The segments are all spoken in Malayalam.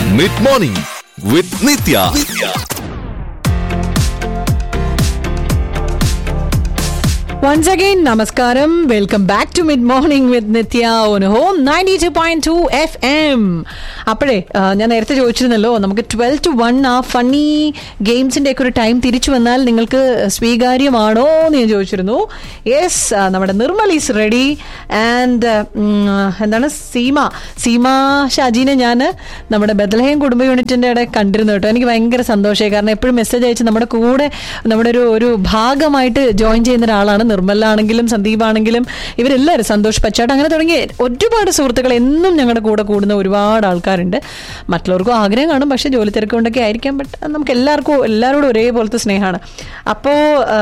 Mid morning with Nithya once again നമസ്കാരം welcome back to mid morning with Nithya on home ninety two point two F M അപ്പോഴേ ആ, ഞാൻ നേരത്തെ ചോദിച്ചിരുന്നല്ലോ നമുക്ക് ട്വൽവ് ടു വൺ ആ ഫണ്ണി ഗെയിംസിന്റെ ഒക്കെ ഒരു ടൈം തിരിച്ചു വന്നാൽ നിങ്ങൾക്ക് സ്വീകാര്യമാണോ എന്ന് ഞാൻ ചോദിച്ചിരുന്നു യെസ് നമ്മുടെ നിർമ്മൽ ഈസ് റെഡി ആൻഡ് എന്താണ് സീമ സീമ ഷാജീനെ ഞാൻ നമ്മുടെ ബദലഹയം കുടുംബ യൂണിറ്റിന്റെ ഇടെ കണ്ടിരുന്നു കേട്ടോ എനിക്ക് ഭയങ്കര സന്തോഷമായി കാരണം എപ്പോഴും മെസ്സേജ് അയച്ച് നമ്മുടെ കൂടെ നമ്മുടെ ഒരു ഒരു ഭാഗമായിട്ട് ജോയിൻ ചെയ്യുന്ന ഒരാളാണ് നിർമ്മലാണെങ്കിലും സന്ദീപാണെങ്കിലും ഇവരെല്ലാവരും സന്തോഷ് പച്ചാട്ട് അങ്ങനെ തുടങ്ങി ഒരുപാട് സുഹൃത്തുക്കൾ എന്നും ഞങ്ങളുടെ കൂടെ കൂടുന്ന ഒരുപാട് ആൾക്കാരുണ്ട് മറ്റുള്ളവർക്കും ആഗ്രഹം കാണും പക്ഷെ ജോലി തിരക്ക് കൊണ്ടൊക്കെ ആയിരിക്കാം ബട്ട് നമുക്ക് എല്ലാവർക്കും എല്ലാവരോടും ഒരേപോലത്തെ സ്നേഹമാണ് അപ്പോൾ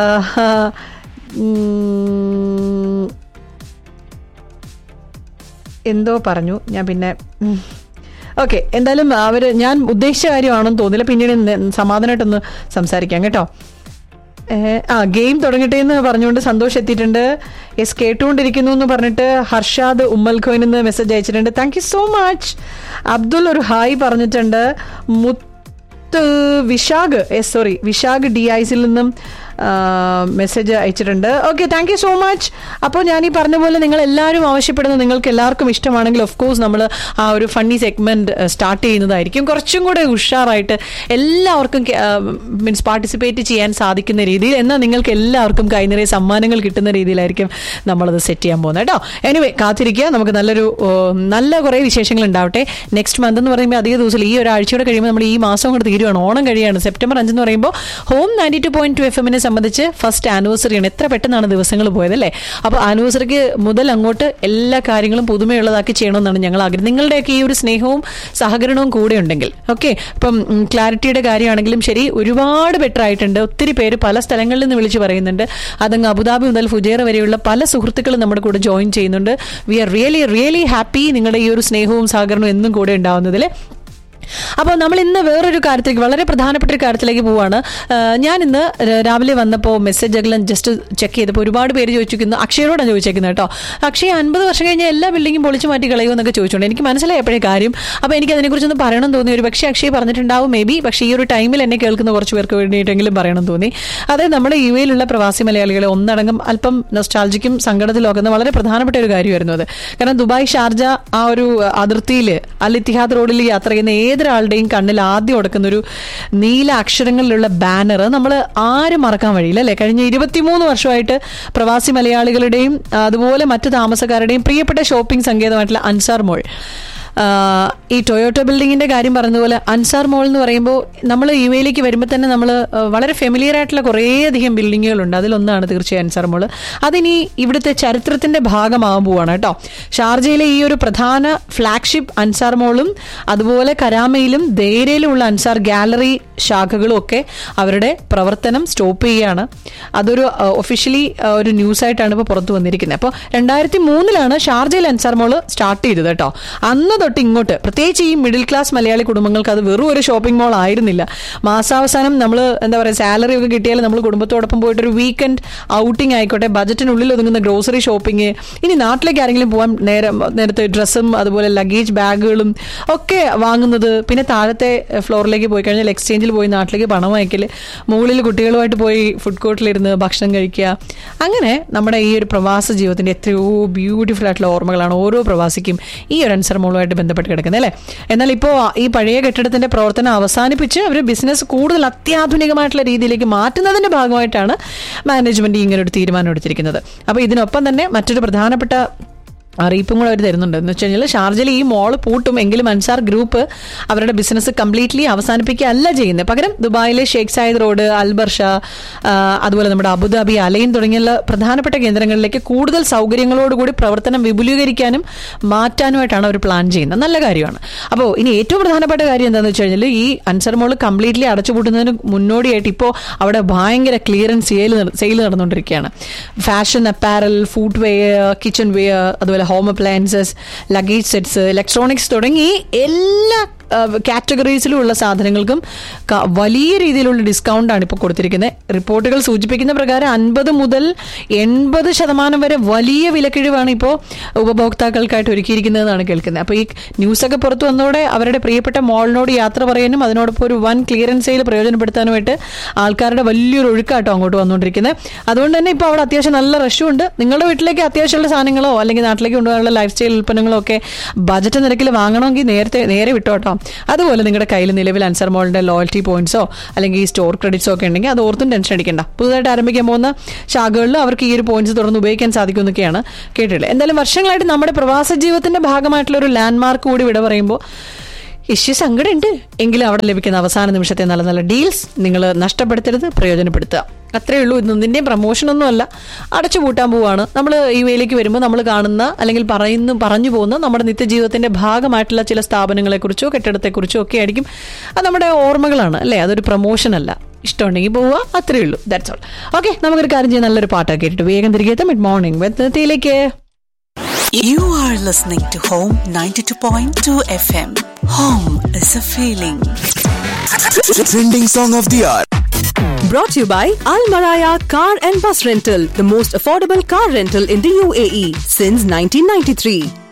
എന്തോ പറഞ്ഞു ഞാൻ പിന്നെ ഓക്കെ എന്തായാലും അവർ ഞാൻ ഉദ്ദേശിച്ച കാര്യമാണെന്ന് തോന്നില്ല പിന്നീട് ന- സമാധാനമായിട്ടൊന്ന് സംസാരിക്കാം കേട്ടോ ഏഹ്, ആ ഗെയിം തുടങ്ങട്ടെ എന്ന് പറഞ്ഞുകൊണ്ട് സന്തോഷം എത്തിയിട്ടുണ്ട് യെസ് കേട്ടുകൊണ്ടിരിക്കുന്നു എന്ന് പറഞ്ഞിട്ട് ഹർഷാദ് ഉമ്മൽ ഖോയിൻ എന്ന് മെസ്സേജ് അയച്ചിട്ടുണ്ട് thank you so much Abdul ഒരു ഹായ് പറഞ്ഞിട്ടുണ്ട് മുത്ത് Vishakh S sorry Vishakh D ഐസിൽ നിന്നും മെസ്സേജ് അയച്ചിട്ടുണ്ട് okay thank you so much അപ്പോൾ ഞാൻ ഈ പറഞ്ഞ പോലെ നിങ്ങൾ എല്ലാവരും ആവശ്യപ്പെടുന്ന നിങ്ങൾക്ക് എല്ലാവർക്കും ഇഷ്ടമാണെങ്കിൽ ഓഫ് കോഴ്സ് നമ്മൾ ആ ഒരു ഫണ്ണി സെഗ്മെന്റ് സ്റ്റാർട്ട് ചെയ്യുന്നതായിരിക്കും കുറച്ചും കൂടെ ഉഷാറായിട്ട് എല്ലാവർക്കും മീൻസ് പാർട്ടിസിപ്പേറ്റ് ചെയ്യാൻ സാധിക്കുന്ന രീതിയിൽ എന്നാൽ നിങ്ങൾക്ക് എല്ലാവർക്കും കൈനിറയ സമ്മാനങ്ങൾ കിട്ടുന്ന രീതിയിലായിരിക്കും നമ്മളത് സെറ്റ് ചെയ്യാൻ പോകുന്നത് കേട്ടോ എനിവേ കാത്തിരിക്കുക നമുക്ക് നല്ലൊരു ഓ, നല്ല കുറേ വിശേഷങ്ങൾ ഉണ്ടാവട്ടെ നെക്സ്റ്റ് മന്ത് എന്ന് പറയുമ്പോൾ അധിക ദിവസം ഈ ഒരാഴ്ചയോടെ കഴിയുമ്പോൾ നമ്മൾ ഈ മാസം കൊണ്ട് തീരുവാണ് ഓണം കഴിയാണ് സെപ്റ്റംബർ അഞ്ചെന്ന് പറയുമ്പോൾ home ninety two point two F എമ്മിനെ സംബന്ധിച്ച് ഫസ്റ്റ് ആനിവേഴ്സറിയാണ് എത്ര പെട്ടെന്നാണ് ദിവസങ്ങൾ പോയതല്ലേ അപ്പോൾ ആനിവേഴ്സറിക്ക് മുതൽ അങ്ങോട്ട് എല്ലാ കാര്യങ്ങളും പുതുമയുള്ളതാക്കി ചെയ്യണമെന്നാണ് ഞങ്ങൾ ആഗ്രഹം നിങ്ങളുടെയൊക്കെ ഈ ഒരു സ്നേഹവും സഹകരണവും കൂടെ ഉണ്ടെങ്കിൽ ഓക്കെ ഇപ്പം ഉം, ക്ലാരിറ്റിയുടെ കാര്യമാണെങ്കിലും ശരി ഒരുപാട് ബെറ്റർ ആയിട്ടുണ്ട് ഒത്തിരി പേര് പല സ്ഥലങ്ങളിൽ നിന്ന് വിളിച്ച് പറയുന്നുണ്ട് അതങ്ങ് അബുദാബി മുതൽ ഫുജേറ വരെയുള്ള പല സുഹൃത്തുക്കളും നമ്മുടെ കൂടെ ജോയിൻ ചെയ്യുന്നുണ്ട് we are really really happy നിങ്ങളുടെ ഈ ഒരു സ്നേഹവും സഹകരണവും എന്നും കൂടെ ഉണ്ടാവുന്നതിൽ അപ്പോൾ നമ്മൾ ഇന്ന് വേറൊരു കാര്യത്തിലേക്ക് വളരെ പ്രധാനപ്പെട്ട ഒരു കാര്യത്തിലേക്ക് പോവാണ് ആഹ് ഞാൻ ഇന്ന് ര- രാവിലെ വന്നപ്പോൾ മെസ്സേജെല്ലാം ജസ്റ്റ് ചെക്ക് ചെയ്തപ്പോൾ ഒരുപാട് പേര് ചോദിച്ചിരിക്കുന്നു അക്ഷയരോടാണ് ചോദിച്ചേക്കുന്നത് കേട്ടോ അക്ഷയ അൻപത് വർഷം കഴിഞ്ഞ എല്ലാ ബിൽഡിങ്ങും പൊളിച്ച് മാറ്റി കളയുമോ എന്നൊക്കെ ചോദിച്ചുകൊണ്ട് എനിക്ക് മനസ്സിലായി എപ്പോഴേ കാര്യം അപ്പോൾ എനിക്ക് അതിനെക്കുറിച്ചൊന്ന് പറയണം തോന്നി ഒരു പക്ഷേ അക്ഷയ് പറഞ്ഞിട്ടുണ്ടാവും മേ ബി പക്ഷേ ഈ ഒരു ടൈമിൽ എന്നെ കേൾക്കുന്ന കുറച്ച് പേർക്ക് വേണ്ടിയിട്ടെങ്കിലും പറയണം തോന്നി അതായത് നമ്മുടെ യു എയിലുള്ള പ്രവാസി മലയാളികളെ ഒന്നടങ്കം അല്പം നൊസ്റ്റാൾജിക്കും സങ്കടത്തിലൊക്കുന്ന വളരെ പ്രധാനപ്പെട്ട ഒരു കാര്യമായിരുന്നു അത് കാരണം ദുബായ് ഷാർജ ആ ഒരു അതിർത്തിയിൽ അൽ ഇത്തിഹാദ് റോഡിൽ യാത്ര ചെയ്യുന്ന ഏതൊരാളുടെയും കണ്ണിൽ ആദ്യം ഉടക്കുന്ന ഒരു നീല അക്ഷരങ്ങളിലുള്ള ബാനർ നമ്മൾ ആരും മറക്കാൻ വഴിയില്ല അല്ലെ കഴിഞ്ഞ ഇരുപത്തിമൂന്ന് വർഷമായിട്ട് പ്രവാസി മലയാളികളുടെയും അതുപോലെ മറ്റു താമസക്കാരുടെയും പ്രിയപ്പെട്ട ഷോപ്പിംഗ് സങ്കേതമായിട്ടുള്ള അൻസാർ മോൾ ആഹ് ഈ ടൊയോട്ടോ ബിൽഡിങ്ങിന്റെ കാര്യം പറഞ്ഞതുപോലെ അൻസാർ മോൾ എന്ന് പറയുമ്പോൾ നമ്മൾ യു എയിലേക്ക് വരുമ്പോൾ തന്നെ നമ്മൾ വളരെ ഫെമിലിയർ ആയിട്ടുള്ള കുറേയധികം ബിൽഡിങ്ങുകളുണ്ട് അതിലൊന്നാണ് തീർച്ചയായും അൻസാർ മോൾ അതിനി ഇവിടുത്തെ ചരിത്രത്തിന്റെ ഭാഗമാകാൻ പോവാണ് കേട്ടോ ഷാർജയിലെ ഈ ഒരു പ്രധാന ഫ്ലാഗ്ഷിപ്പ് അൻസാർ മോളും അതുപോലെ കരാമയിലും ദേരയിലുമുള്ള അൻസാർ ഗാലറി ശാഖകളും ഒക്കെ അവരുടെ പ്രവർത്തനം സ്റ്റോപ്പ് ചെയ്യുകയാണ് അതൊരു ഒഫീഷ്യലി ഒരു ന്യൂസ് ആയിട്ടാണ് ഇപ്പോൾ പുറത്തു വന്നിരിക്കുന്നത് അപ്പോൾ രണ്ടായിരത്തി മൂന്നിലാണ് ഷാർജയിൽ അൻസാർ മോള് സ്റ്റാർട്ട് ചെയ്തത് കേട്ടോ അന്ന് തൊട്ട് ഇങ്ങോട്ട് പ്രത്യേകിച്ച് ഈ മിഡിൽ ക്ലാസ് മലയാളി കുടുംബങ്ങൾക്ക് അത് വെറും ഒരു ഷോപ്പിംഗ് മോൾ ആയിരുന്നില്ല മാസാവസാനം നമ്മൾ എന്താ പറയുക സാലറി ഒക്കെ കിട്ടിയാൽ നമ്മൾ കുടുംബത്തോടൊപ്പം പോയിട്ട് ഒരു വീക്കെൻഡ് ഔട്ടിംഗ് ആയിക്കോട്ടെ ബജറ്റിനുള്ളിൽ ഒതുങ്ങുന്ന ഗ്രോസറി ഷോപ്പിംഗ് ഇനി നാട്ടിലേക്ക് ആരെങ്കിലും പോകാൻ നേരെ നേരത്തെ ഡ്രസ്സും അതുപോലെ ലഗേജ് ബാഗുകളും ഒക്കെ വാങ്ങുന്നത് പിന്നെ താഴത്തെ ഫ്ലോറിലേക്ക് പോയി കഴിഞ്ഞാൽ എക്സ്ചേഞ്ചിൽ പോയി നാട്ടിലേക്ക് പണം അയക്കൽ മുകളിൽ കുട്ടികളുമായിട്ട് പോയി ഫുഡ് കോർട്ടിലിരുന്ന് ഭക്ഷണം കഴിക്കുക അങ്ങനെ നമ്മുടെ ഈ ഒരു പ്രവാസ ജീവിതത്തിന്റെ എത്രയോ ബ്യൂട്ടിഫുൾ ആയിട്ടുള്ള ഓർമ്മകളാണ് ഓരോ പ്രവാസിക്കും ഈ ഒരു അൻസർ മോളുമായിട്ട് ബന്ധപ്പെട്ട് കിടക്കുന്നത് അല്ലേ എന്നാൽ ഇപ്പോൾ ഈ പഴയ കെട്ടിടത്തിന്റെ പ്രവർത്തനം അവസാനിപ്പിച്ച് അവർ ബിസിനസ് കൂടുതൽ അത്യാധുനികമായിട്ടുള്ള രീതിയിലേക്ക് മാറ്റുന്നതിന്റെ ഭാഗമായിട്ടാണ് മാനേജ്മെന്റ് ഇങ്ങനെ ഒരു തീരുമാനം എടുത്തിരിക്കുന്നത് അപ്പോൾ ഇതിനൊപ്പം തന്നെ മറ്റൊരു പ്രധാനപ്പെട്ട അറിയിപ്പും കൂടെ അവർ തരുന്നുണ്ട് എന്ന് വെച്ച് കഴിഞ്ഞാൽ ഷാർജയിൽ ഈ മോള് പൂട്ടും എങ്കിലും അൻസാർ ഗ്രൂപ്പ് അവരുടെ ബിസിനസ് കംപ്ലീറ്റ്ലി അവസാനിപ്പിക്കുകയല്ല ചെയ്യുന്നത് പകരം ദുബായിലെ ഷേഖ് സായിദ് റോഡ് അൽബർഷ ആ, അതുപോലെ നമ്മുടെ അബുദാബി അലൈൻ തുടങ്ങിയുള്ള പ്രധാനപ്പെട്ട കേന്ദ്രങ്ങളിലേക്ക് കൂടുതൽ സൗകര്യങ്ങളോടുകൂടി പ്രവർത്തനം വിപുലീകരിക്കാനും മാറ്റാനുമായിട്ടാണ് അവർ പ്ലാൻ ചെയ്യുന്നത് നല്ല കാര്യമാണ് അപ്പോൾ ഇനി ഏറ്റവും പ്രധാനപ്പെട്ട കാര്യം എന്താണെന്ന് വെച്ച് കഴിഞ്ഞാൽ ഈ അൻസർ മോള് കംപ്ലീറ്റ്ലി അടച്ചുപൂട്ടുന്നതിന് മുന്നോടിയായിട്ട് ഇപ്പോൾ അവിടെ ഭയങ്കര ക്ലിയറൻസ് സെയിൽ സെയിൽ നടന്നുകൊണ്ടിരിക്കുകയാണ് fashion apparel food wear kitchen wear അതുപോലെ home appliances luggage sets electronics തുടങ്ങി എല്ലാ കാറ്റഗറീസിലുള്ള സാധനങ്ങൾക്കും ക- വലിയ രീതിയിലുള്ള ഡിസ്കൗണ്ട് ആണ് ഇപ്പോൾ കൊടുത്തിരിക്കുന്നത് റിപ്പോർട്ടുകൾ സൂചിപ്പിക്കുന്ന പ്രകാരം അൻപത് മുതൽ എൺപത് ശതമാനം വരെ വലിയ വിലക്കിഴിവാണ് ഇപ്പോൾ ഉപഭോക്താക്കൾക്കായിട്ട് ഒരുക്കിയിരിക്കുന്നതെന്നാണ് കേൾക്കുന്നത് അപ്പോൾ ഈ ന്യൂസൊക്കെ പുറത്തു വന്നതോടെ അവരുടെ പ്രിയപ്പെട്ട മോളിനോട് യാത്ര പറയാനും അതിനോടൊപ്പം ഒരു വൻ ക്ലിയറൻസ് സെയിൽ പ്രയോജനപ്പെടുത്താനുമായിട്ട് ആൾക്കാരുടെ വലിയൊരു ഒഴുക്കാട്ടോ അങ്ങോട്ട് വന്നുകൊണ്ടിരിക്കുന്നത് അതുകൊണ്ട് തന്നെ ഇപ്പോൾ അവിടെ അത്യാവശ്യം നല്ല റഷും ഉണ്ട് നിങ്ങളുടെ വീട്ടിലേക്ക് അത്യാവശ്യമുള്ള സാധനങ്ങളോ അല്ലെങ്കിൽ നാട്ടിലേക്ക് കൊണ്ടുപോകാനുള്ള ലൈഫ് സ്റ്റൈൽ ഉൽപ്പന്നങ്ങളോ ഒക്കെ ബജറ്റ് നിരക്കിൽ വാങ്ങണമെങ്കിൽ നേരത്തെ നേരെ വിട്ടോട്ടോ അതുപോലെ നിങ്ങളുടെ കയ്യിൽ നിലവിൽ അൻസർ മോളിന്റെ ലോയൽറ്റി പോയിന്റ്സോ അല്ലെങ്കിൽ ഈ സ്റ്റോർ ക്രെഡിറ്റ്സോ ഒക്കെ ഉണ്ടെങ്കിൽ അത് ഓർത്തും ടെൻഷൻ അടിക്കണ്ട പുതുതായിട്ട് ആരംഭിക്കാൻ പോകുന്ന ശാഖകളിൽ അവർക്ക് ഈ ഒരു പോയിന്റ്സ് തുറന്ന് ഉപയോഗിക്കാൻ സാധിക്കും എന്നൊക്കെയാണ് കേട്ടിട്ടുള്ളത് എന്തായാലും വർഷങ്ങളായിട്ട് നമ്മുടെ പ്രവാസ ജീവിതത്തിന്റെ ഭാഗമായിട്ടുള്ള ഒരു ലാൻഡ് മാർക്ക് കൂടി വിട പറയുമ്പോൾ ഇഷ്യൂ സങ്കടമുണ്ട് എങ്കിലും അവിടെ ലഭിക്കുന്ന അവസാന നിമിഷത്തെ നല്ല നല്ല ഡീൽസ് നിങ്ങൾ നഷ്ടപ്പെടുത്തരുത് പ്രയോജനപ്പെടുത്തുക അത്രയേ ഉള്ളൂ ഇന്നതിൻ്റെയും പ്രൊമോഷനൊന്നും അല്ല അടച്ചു പൂട്ടാൻ പോവാണ് നമ്മൾ ഈ വേലേക്ക് വരുമ്പോൾ നമ്മൾ കാണുന്ന അല്ലെങ്കിൽ പറയുന്നു പറഞ്ഞു പോകുന്ന നമ്മുടെ നിത്യജീവിതത്തിന്റെ ഭാഗമായിട്ടുള്ള ചില സ്ഥാപനങ്ങളെക്കുറിച്ചോ കെട്ടിടത്തെക്കുറിച്ചോ ഒക്കെ ആയിരിക്കും അത് നമ്മുടെ ഓർമ്മകളാണ് അല്ലേ അതൊരു പ്രൊമോഷൻ അല്ല ഇഷ്ടമുണ്ടെങ്കിൽ പോവുക അത്രയേ ഉള്ളൂ ദാറ്റ്സ് ഓൾ ഓക്കെ നമുക്കൊരു കാര്യം ചെയ്യാൻ നല്ലൊരു പാട്ടൊക്കെ കേട്ടിട്ട് വേഗം തിരികെ എത്താം മിഡ് മോർണിംഗ് വെത്തിലേക്ക് You are listening to Home 92.2 FM. Home is a feeling. Trending song of the hour. Brought to you by Al Maraya Car and Bus Rental, the most affordable car rental in the UAE since 1993.